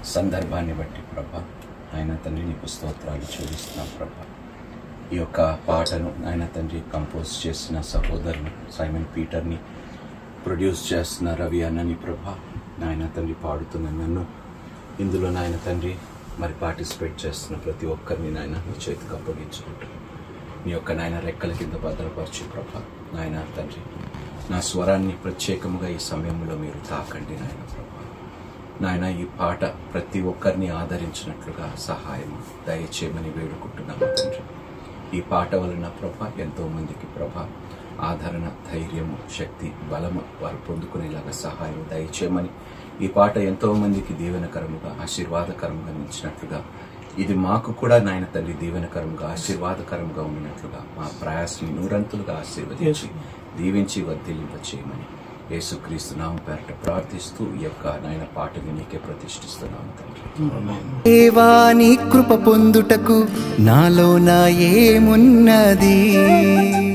సందర్భాన్ని బట్టి ప్రభా ఆయన తండ్రి నీకు స్తోత్రాలు చెల్లిస్తున్నాం ప్రభా ఈ యొక్క పాటను ఆయన తండ్రి కంపోజ్ చేసిన సహోదరులు సైమన్ పీటర్ని ప్రొడ్యూస్ చేస్తున్న రవి అన్నని ప్రభా నాయన తండ్రి పాడుతున్న నన్ను ఇందులో నాయన తండ్రి మరి పార్టిసిపేట్ చేస్తున్న ప్రతి ఒక్కరిని నాయన నీ చేతికి అప్పగించుకుంటూ నీ యొక్క నాయన రెక్కల కింద భద్రపరచు ప్రభా నాయన తండ్రి నా స్వరాన్ని ప్రత్యేకముగా ఈ సమయంలో మీరు తాకండి నాయన ప్రభా నాయన ఈ పాట ప్రతి ఒక్కరిని ఆదరించినట్లుగా సహాయం దయచేయమని వేడుకుంటున్నాము తండ్రి ఈ పాట వలన ప్రభ ఎంతో మందికి ప్రభ ఆదరణ ధైర్యము శక్తి బలము వారు పొందుకునేలాగా సహాయం దయచేయమని ఈ పాట ఎంతో మందికి దీవెనకరముగా ఆశీర్వాదకరంగా నిలిచినట్లుగా ఇది మాకు కూడా నాయన తల్లి దీవెనకరంగా ఆశీర్వాదకరంగా ఉన్నట్లుగా మా ప్రయాసని నూరంతులుగా ఆశీర్వదించి దీవించి వర్ధిల్లింప చేయమని యేసుక్రీస్తు నామ పేరట ప్రార్థిస్తూ ఈ యొక్క నాయన పాటని నీకే ప్రతిష్ఠిస్తున్నాము తండ్రి దేవాని కృప పొందుటకు నాలో నా ఏమున్నది